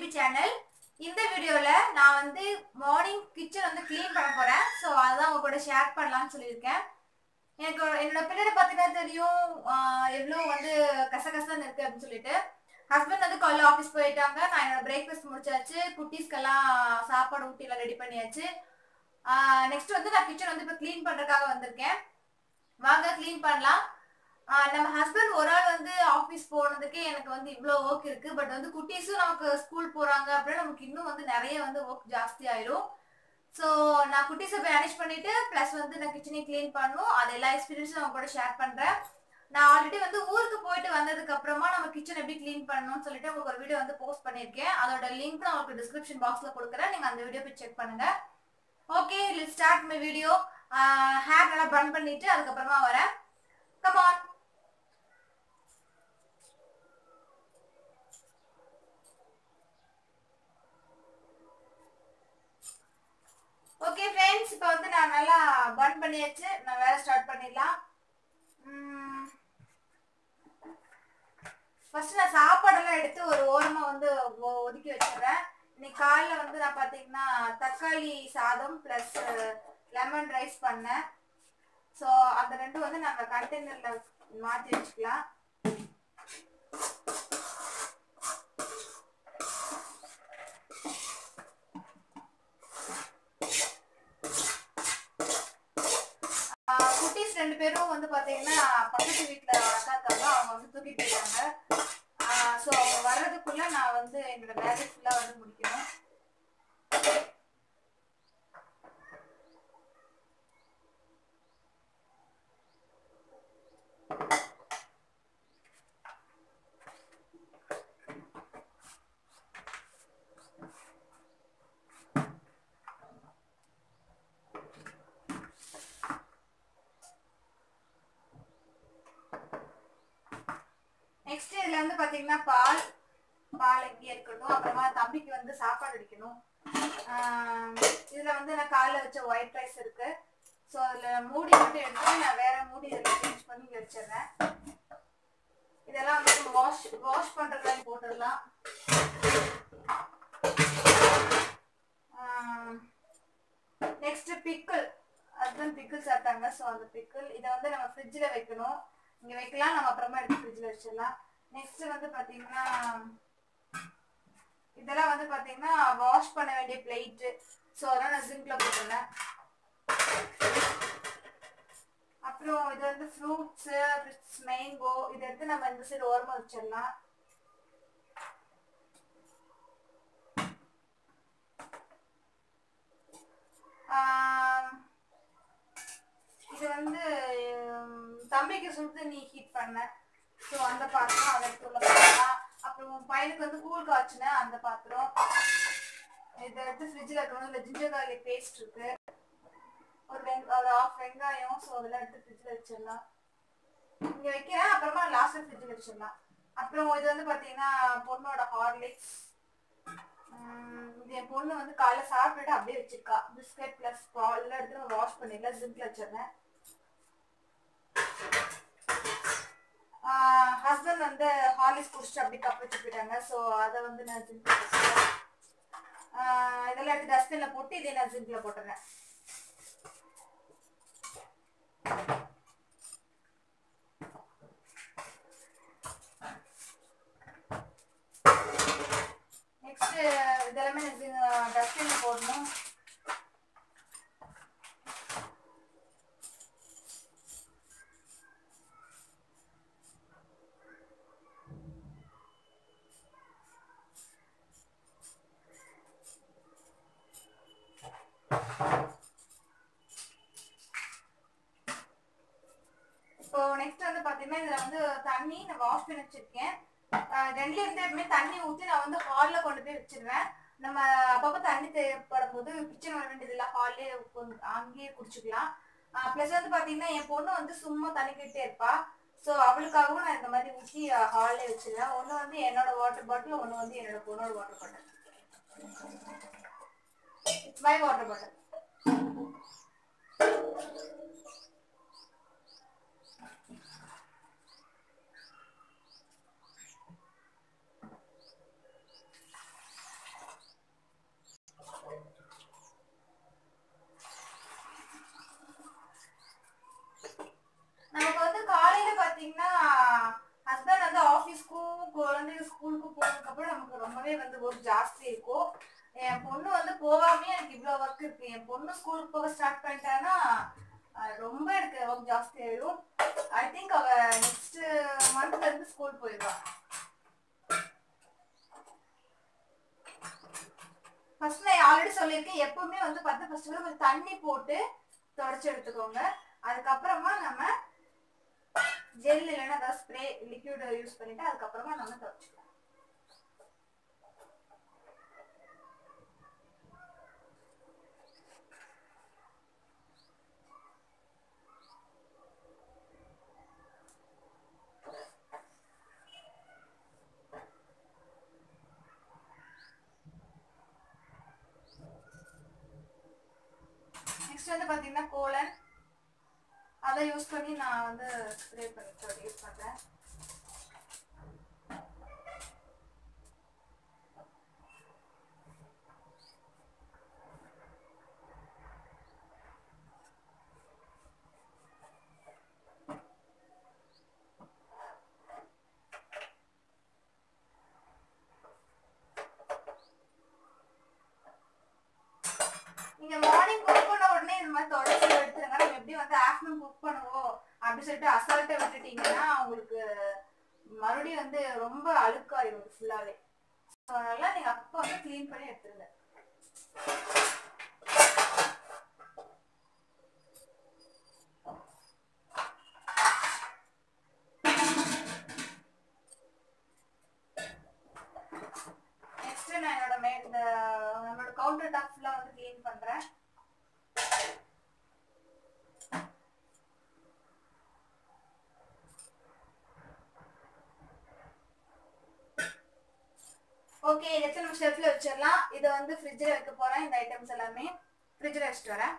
baby channel இந்த வீடியோல நான் வந்து மார்னிங் கிச்சன் வந்து க்ளீன் பண்ண போறேன் ஸோ அதான் உங்க கூட ஷேர் பண்ணலாம்னு சொல்லியிருக்கேன் எனக்கு என்னோட பின்னாடி பார்த்தீங்கன்னா தெரியும் ஆஹ் எவ்வளோ வந்து கசகசன்னு இருக்கு அப்படின்னு சொல்லிட்டு ஹஸ்பண்ட் வந்து காலைல ஆஃபீஸ் போயிட்டாங்க நான் என்னோட பிரேக்ஃபாஸ்ட் முடிச்சாச்சு குட்டீஸ்க்கெல்லாம் சாப்பாடு ஊட்டிலாம் ரெடி பண்ணியாச்சு நெக்ஸ்ட் வந்து நான் கிச்சன் வந்து இப்போ க்ளீன் பண்ணுறதுக்காக வந்திருக்கேன் வாங்க க்ளீன் பண்ணலாம் ஆஹ் நம்ம ஹஸ்பண்ட் ஒரு ஆள் வந்து ஆஃபீஸ் போனதுக்கே எனக்கு வந்து இவ்வளோ ஒர்க் இருக்கு பட் வந்து குட்டீஸும் நமக்கு ஸ்கூல் போறாங்க அப்படின்னா நமக்கு இன்னும் வந்து நிறைய வந்து ஒர்க் ஜாஸ்தி ஆயிரும் ஸோ நான் குட்டீஸை மேனேஜ் பண்ணிட்டு ப்ளஸ் வந்து நான் கிச்சனையும் க்ளீன் பண்ணணும் அது எல்லா எக்ஸ்பீரியன்ஸும் அவங்க கூட ஷேர் பண்றேன் நான் ஆல்ரெடி வந்து ஊருக்கு போயிட்டு வந்ததுக்கு அப்புறமா நம்ம கிச்சன் எப்படி க்ளீன் பண்ணணும்னு சொல்லிட்டு உங்களுக்கு ஒரு வீடியோ வந்து போஸ்ட் பண்ணியிருக்கேன் அதோட லிங்க் நான் உங்களுக்கு டிஸ்கிரிப்ஷன் பாக்ஸ்ல கொடுக்குறேன் நீங்க அந்த வீடியோ போய் செக் பண்ணுங்க okay let start my video hair நல்லா பன் பண்ணிட்டு அதுக்கப்புறமா வரேன் கமான் ஓகே ஃப்ரெண்ட்ஸ் இப்போ வந்து நான் நல்லா பன் பண்ணியாச்சு நான் வேலை ஸ்டார்ட் பண்ணிடலாம் ஃபர்ஸ்ட் நான் சாப்பாடெல்லாம் எடுத்து ஒரு ஓரமாக வந்து ஒ- ஒதுக்கி வச்சிடுறேன் இன்னைக்கு காலைல வந்து நான் பார்த்தீங்கன்னா தக்காளி சாதம் ப்ளஸ் லெமன் ரைஸ் பண்ணேன் ஸோ அந்த ரெண்டும் வந்து நாங்கள் கண்டெய்னரில் மாற்றி வச்சுக்கலாம் ஆஹ் குட்டீஸ் ரெண்டு பேரும் வந்து பாத்தீங்கன்னா பக்கத்து வீட்ல அக்கா இருக்காங்க அவங்க வந்து தூக்கிட்டு போயிட்டாங்க ஸோ அவங்க வர்றதுக்குள்ள நான் வந்து என்னோட வேலை ஃபுல்லா வந்து முடிக்கணும் நெக்ஸ்ட் இதுல வந்து பாத்தீங்கன்னா பால் பால் இங்கே இருக்கட்டும் அப்புறமா தம்பிக்கு வந்து சாப்பாடு அடிக்கணும் ஆஹ் இதுல வந்து நான் காலைல வச்ச ஒயிட் ரைஸ் இருக்கு ஸோ அதுல மூடி மட்டும் எடுத்து நான் வேற மூடி இதில் சேஞ்ச் பண்ணி இங்க வச்சிடுறேன் இதெல்லாம் வந்து வாஷ் வாஷ் பண்றதுல போட்டுடலாம் நெக்ஸ்ட் பிக்கிள் ஹஸ்பண்ட் பிக்கிள் சாப்பிட்டாங்க ஸோ அந்த பிக்கிள் இதை வந்து நம்ம ஃப்ரிட்ஜில் வைக்கணும் இங்கே வைக்கலாம் நம்ம அப்புறமா எடுத்து ஃப்ரிட்ஜில் வச்சிடலாம் நெக்ஸ்ட் வந்து பார்த்தீங்கன்னா இதெல்லாம் வந்து பார்த்தீங்கன்னா வாஷ் பண்ண வேண்டிய பிளேட்டு ஸோ அதெல்லாம் நான் ஜிங்கில் போட்டுருந்தேன் அப்புறம் இது வந்து ஃப்ரூட்ஸு மேங்கோ இதை எடுத்து நம்ம இந்த சைடு ஓரமாக வச்சிடலாம் ஆம், இது வந்து உம், தம்பிக்கு சுடு தண்ணி ஹீட் பண்ணேன் ஸோ அந்த பாத்திரம் அதை எடுத்து உள்ள போடலாம் அப்புறம் பையனுக்கு வந்து கூழ் காய்ச்சினேன் அந்த பாத்திரம் இதை எடுத்து ஃப்ரிட்ஜில் இருக்கணும் இல்லை ஜிஞ்சர் கார்லிக் பேஸ்ட் இருக்கு ஒரு வெங் ஒரு ஆஃப் வெங்காயம் ஸோ அதெல்லாம் எடுத்து ஃப்ரிட்ஜில் வச்சிடலாம் இங்கே வைக்கிறேன் அப்புறமா லாஸ்ட்டில் ஃப்ரிட்ஜில் வச்சிடலாம் அப்புறம் இது வந்து பார்த்தீங்கன்னா பொண்ணோட ஹார்லிக்ஸ் உம் இது என் பொண்ணு வந்து காலைல சாப்பிட்டுட்டு அப்படியே வச்சிருக்கா பிஸ்கட் ப்ளஸ் பால் எல்லாம் எடுத்து நான் வாஷ் பண்ணிடலாம் ஜிங்க்ல வச்சிடுறேன் ஹஸ்பண்ட் வந்து ஹார்லிக்ஸ் குடிச்சிட்டு அப்படி கப் வச்சு போயிட்டாங்க ஸோ அதை வந்து நான் ஜிங்க்ல வச்சுருக்கேன் இதெல்லாம் எடுத்து டஸ்ட்பின்ல போட்டு இதே நான் ஜிங்க்ல போட்டுறேன் நெக்ஸ்ட் இதெல்லாமே டஸ்ட்பின்ல போடணும் இப்போ நெக்ஸ்ட் வந்து பாத்தீங்கன்னா இதுல வந்து தண்ணி நான் வாஷ் பண்ணி வச்சிருக்கேன் ஆஹ் ரெண்டுல இருந்து எப்பவுமே தண்ணி ஊத்தி நான் வந்து ஹால்ல கொண்டு போய் வச்சிருவேன் நம்ம அப்பப்போ தண்ணி தேவைப்படும் போது கிச்சன் வர வேண்டியது இல்லை ஹால்லே அங்கேயே குடிச்சுக்கலாம் ப்ளஸ் வந்து பாத்தீங்கன்னா என் பொண்ணு வந்து சும்மா தண்ணி கேட்டே இருப்பா ஸோ அவளுக்காகவும் நான் இந்த மாதிரி ஊற்றி ஹால்லே வச்சிருவேன் ஒன்று வந்து என்னோட வாட்டர் பாட்டில் ஒன்று வந்து என்னோட பொண்ணோட water bottle it's my water bottle வந்து ஒர்க் ஜாஸ்தி இருக்கும் என் பொண்ணு வந்து போகாமே எனக்கு இவ்வளோ ஒர்க் இருக்கு என் பொண்ணு ஸ்கூலுக்கு போக ஸ்டார்ட் பண்ணிட்டான்னா அஹ், ரொம்ப எனக்கு ஒர்க் ஜாஸ்தி ஆயிடும் ஐ திங்க் அவ நெக்ஸ்ட் மந்த்ல இருந்து ஸ்கூல் போயிடுவா ஃபர்ஸ்ட் நான் ஆல்ரெடி சொல்லியிருக்கேன் எப்பவுமே வந்து பார்த்து ஃபர்ஸ்ட் வந்து கொஞ்சம் தண்ணி போட்டு தொடச்சி எடுத்துக்கோங்க அதுக்கப்புறமா நம்ம ஜெல் இல்லைன்னா ஏதாவது ஸ்ப்ரே லிக்விட் யூஸ் பண்ணிட்டு அதுக்கப்புறமா நம்ம தொடச்சிக்கலாம் நெக்ஸ்ட் வந்து பாத்தீங்கன்னா கோலன் அதை யூஸ் பண்ணி நான் வந்து ஸ்ப்ரே பண்ணி யூஸ் பண்றேன் நீங்க மார்னிங் குக் பண்ண உடனே இந்த மாதிரி தொடச்சி எடுத்துருங்க நம்ம எப்படி வந்து ஆஃப்டர்நூன் குக் பண்ணுவோம் அப்படி சொல்லிட்டு அசால்ட்டை விட்டுட்டீங்கன்னா உங்களுக்கு மறுபடியும் வந்து ரொம்ப அழுக்காயிரும் ஃபுல்லாவே ஸோ அதனால நீங்க அப்போ வந்து க்ளீன் பண்ணி எடுத்துருங்க நெக்ஸ்ட் நான் என்னோட மே இந்த நம்மளோட கவுண்டர் டாப் ஃபுல்லா வந்து க்ளீன் பண்றேன் ஓகே இதை எடுத்து நம்ம ஷெல்ஃப்ல வச்சிடலாம் இதை வந்து ஃப்ரிட்ஜில் வைக்க போறேன் இந்த ஐட்டம்ஸ் எல்லாமே ஃப்ரிட்ஜில் வச்சுட்டு வரேன்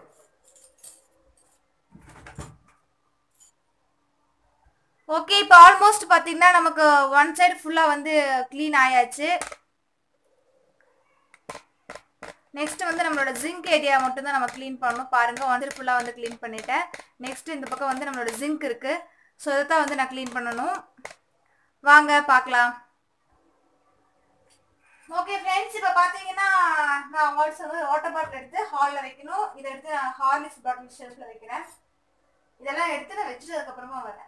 ஓகே இப்போ ஆல்மோஸ்ட் பார்த்தீங்கன்னா நமக்கு ஒன் சைடு ஃபுல்லாக வந்து க்ளீன் ஆயாச்சு நெக்ஸ்ட் வந்து நம்மளோட ஜிங்க் ஏரியா மட்டும் தான் நம்ம க்ளீன் பண்ணணும் பாருங்க வந்து ஃபுல்லாக வந்து க்ளீன் பண்ணிட்டேன் நெக்ஸ்ட் இந்த பக்கம் வந்து நம்மளோட ஜிங்க் இருக்கு ஸோ இதை தான் வந்து நான் க்ளீன் பண்ணணும் வாங்க பார்க்கலாம் ஓகே ஃப்ரெண்ட்ஸ் இப்போ பார்த்தீங்கன்னா நான் வாட்ஸ் வந்து வாட்டர் பாட்டில் எடுத்து ஹாலில் வைக்கணும் இதை எடுத்து நான் ஹார்லிக்ஸ் பாட்டில் ஷெல்ஃபில் வைக்கிறேன் இதெல்லாம் எடுத்து நான் வச்சுட்டு அதுக்கப்புறமா வரேன்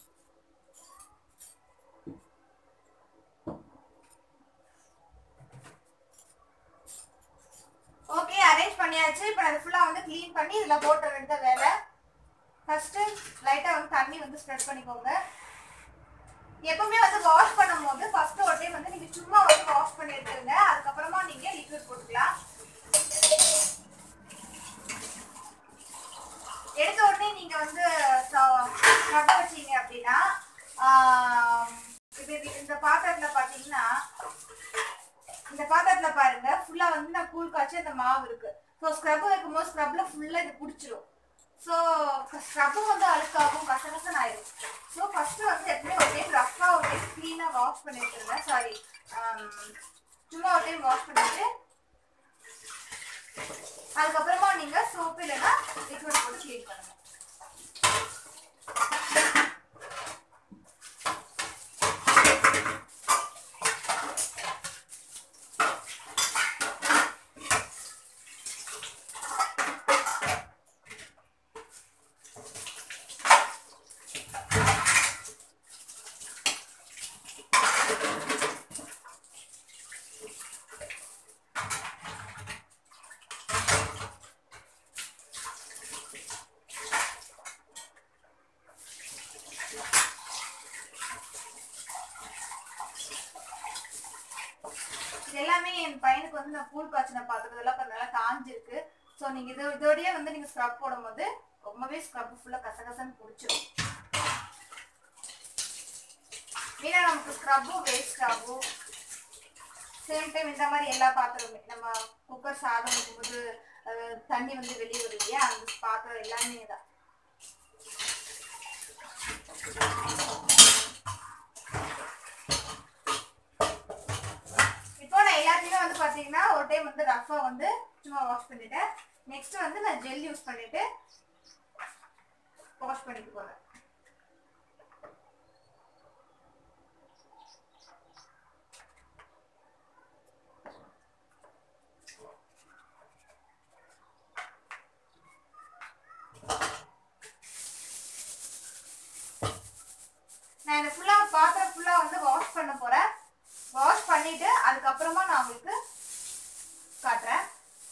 ஓகே அரேஞ்ச் பண்ணியாச்சு இப்போ அது ஃபுல்லாக வந்து க்ளீன் பண்ணி இதில் போட்டு வேண்டியத வேலை ஃபர்ஸ்ட்டு லைட்டாக வந்து தண்ணி வந்து ஸ்ப்ரெட் பண்ணிக்கோங்க எப்பவுமே வந்து வாஷ் பண்ணும்போது ஃபர்ஸ்ட் ஒரு டைம் வந்து நீங்கள் சும்மா வந்து வாஷ் பண்ணி எடுத்துருங்க அதுக்கப்புறமா நீங்கள் லிக்விட் போட்டுக்கலாம் எடுத்த உடனே நீங்கள் வந்து ஸ்க்ரப் வச்சீங்க அப்படின்னா ஆஹ், இது இது- இந்த பாத்திரத்தில் பார்த்தீங்கன்னா இந்த பாத்திரத்துல பாருங்க ஃபுல்லா வந்து நான் கூழ் காய்ச்சி அந்த மாவு இருக்கு ஸோ ஸ்க்ரப் வைக்கும்போது ஸ்க்ரப்ல ஃபுல்லா இது பிடிச்சிரும் ஸோ ஸ்க்ரப்பும் வந்து அழுக்காகும் கசகசன் ஆயிடும் ஸோ ஃபர்ஸ்ட் வந்து எப்பவுமே ஒரு டைம் ரஃபா ஒரு டைம் க்ளீனாக வாஷ் பண்ணி வச்சிருங்க சாரி சும்மா ஒரு டைம் வாஷ் பண்ணிட்டு அதுக்கப்புறமா நீங்க சோப்பு இல்லைன்னா லிக்விட் போட்டு க்ளீன் பண்ணுங்க இது எல்லாமே என் பையனுக்கு வந்து நான் கூழ் காய்ச்சின பாத்திரம் இதெல்லாம் கொஞ்சம் நல்லா காஞ்சிருக்கு ஸோ நீங்க இது இதோடய வந்து நீங்க ஸ்க்ரப் போடும்போது ரொம்பவே ஸ்க்ரப் ஃபுல்லா கசகசன்னு பிடிச்சிரும் மீனா நமக்கு ஸ்க்ரப்பும் வேஸ்ட் ஆகும் சேம் டைம் இந்த மாதிரி எல்லா பாத்திரமுமே நம்ம குக்கர் சாதம் வைக்கும்போது அஹ், தண்ணி வந்து வெளியே வரும் இல்லையா அந்த பாத்திரம் எல்லாமே தான் இப்போ நான் எல்லாத்தையுமே வந்து பாத்தீங்கன்னா ஒரு டைம் வந்து ரஃபா வந்து சும்மா வாஷ் பண்ணிட்டேன் நெக்ஸ்ட் வந்து நான் ஜெல் யூஸ் பண்ணிட்டு வாஷ் பண்ணிட்டு போறேன் நான் இந்த ஃபுல்லா பாத்திரம் ஃபுல்லா வந்து வாஷ் பண்ண போறேன் வாஷ் பண்ணிட்டு அதுக்கப்புறமா நான் உங்களுக்கு காட்டுறேன்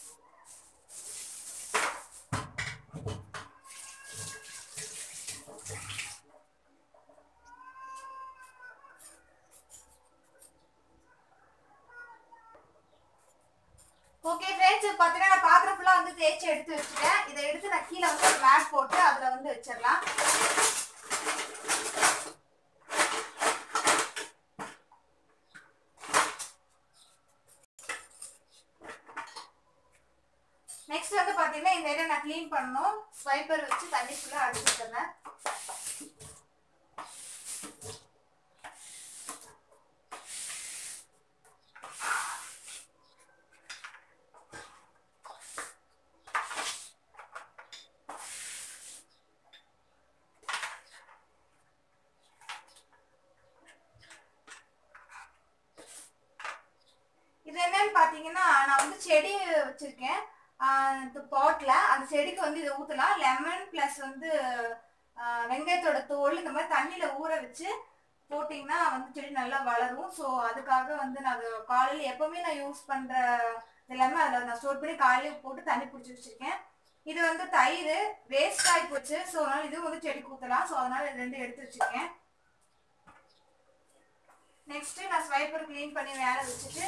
ஓகே ஃப்ரெண்ட்ஸ் இப்போ பார்த்தீங்கன்னா நான் பாத்திரம் ஃபுல்லாக வந்து தேய்ச்சி எடுத்து வச்சுட்டேன் இதை எடுத்து நான் கீழே வந்து ஒரு மேட் போட்டு அதில் வந்து வச்சிடலாம் நெக்ஸ்ட் வந்து பார்த்தீங்கன்னா இந்த ஏரியா நான் க்ளீன் பண்ணணும் ஸ்வைப்பர் வச்சு தண்ணி ஃபுல்லாக அடிச்சு வச்சிடுறேன் இது என்னன்னு பார்த்தீங்கன்னா நான் வந்து செடி வச்சிருக்கேன் பாட்ல அந்த செடிக்கு வந்து இதை ஊற்றலாம் லெமன் ப்ளஸ் வந்து ஆஹ், வெங்காயத்தோட தோல் இந்த மாதிரி தண்ணியில் ஊற வச்சு போட்டிங்கன்னா வந்து செடி நல்லா வளரும் ஸோ அதுக்காக வந்து நான் அது காலையில் எப்போவுமே நான் யூஸ் பண்ணுற எல்லாமே அதில் நான் ஸ்டோர் பண்ணி காலையில் போட்டு தண்ணி பிடிச்சி வச்சிருக்கேன் இது வந்து தயிர் வேஸ்ட் ஆகி போச்சு ஸோ அதனால இதுவும் வந்து செடிக்கு ஊற்றலாம் ஸோ அதனால இது ரெண்டு எடுத்து வச்சிருக்கேன் நெக்ஸ்ட் நான் ஸ்வைப்பர் க்ளீன் பண்ணி வேலை வச்சுட்டு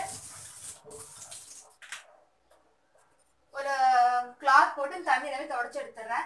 ஒரு கிளாத் போட்டு தண்ணி எல்லாமே தொடச்சி எடுத்துடுறேன்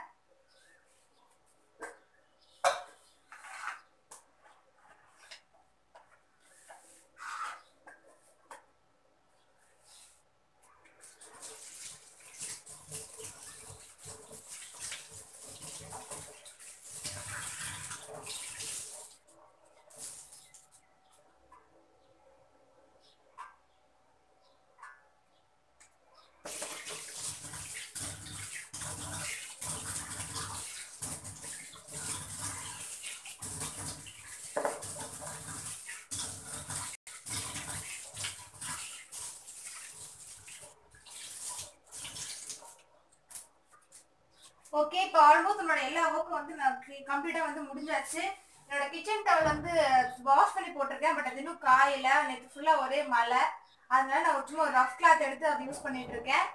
ஓகே இப்போ ஆல்மோஸ்ட் நம்மளோட எல்லா ஒர்க்கும் வந்து நான் கம்ப்ளீட்டாக வந்து முடிஞ்சாச்சு என்னோட கிச்சன் டவல் வந்து வாஷ் பண்ணி போட்டிருக்கேன் பட் அது இன்னும் காயல நேற்று ஃபுல்லாக ஒரே மழை அதனால நான் ஒரு சும்மா ஒரு ரஃப் கிளாத் எடுத்து அதை யூஸ் பண்ணிட்டு இருக்கேன்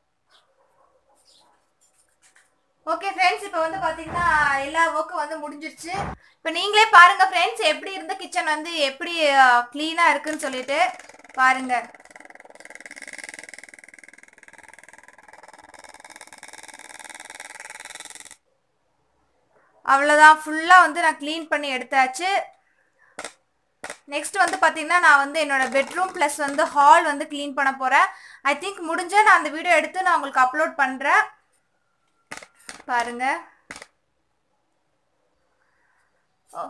ஓகே ஃப்ரெண்ட்ஸ் இப்போ வந்து பார்த்தீங்கன்னா எல்லா ஒர்க்கும் வந்து முடிஞ்சிருச்சு இப்போ நீங்களே பாருங்க ஃப்ரெண்ட்ஸ் எப்படி இருந்த கிச்சன் வந்து எப்படி க்ளீனாக இருக்குன்னு சொல்லிட்டு பாருங்க அவ்வளோதான் ஃபுல்லாக வந்து நான் க்ளீன் பண்ணி எடுத்தாச்சு நெக்ஸ்ட் வந்து பார்த்தீங்கன்னா நான் வந்து என்னோட பெட்ரூம் ப்ளஸ் வந்து ஹால் வந்து க்ளீன் பண்ண போகிறேன் ஐ திங்க் முடிஞ்சால் நான் அந்த வீடியோ எடுத்து நான் உங்களுக்கு அப்லோட் பண்ணுறேன் பாருங்க ஓ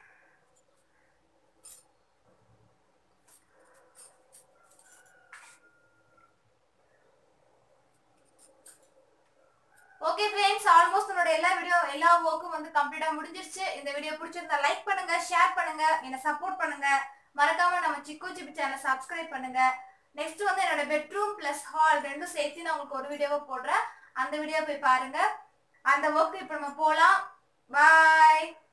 ஓகே ஃப்ரெண்ட்ஸ் ஆல்மோஸ்ட் என்னோட எல்லா வீடியோ எல்லா ஒர்க்கும் வந்து கம்ப்ளீட்டா முடிஞ்சிருச்சு இந்த வீடியோ பிடிச்சிருந்தா லைக் பண்ணுங்க ஷேர் பண்ணுங்க என்ன சப்போர்ட் பண்ணுங்க மறக்காம நம்ம சிக்கு சிப்பி சேனல் சப்ஸ்கிரைப் பண்ணுங்க நெக்ஸ்ட் வந்து என்னோட பெட்ரூம் பிளஸ் ஹால் ரெண்டும் சேர்த்து நான் உங்களுக்கு ஒரு வீடியோவை போடுறேன் அந்த வீடியோ போய் பாருங்க அந்த ஒர்க் இப்போ நம்ம போகலாம் பாய்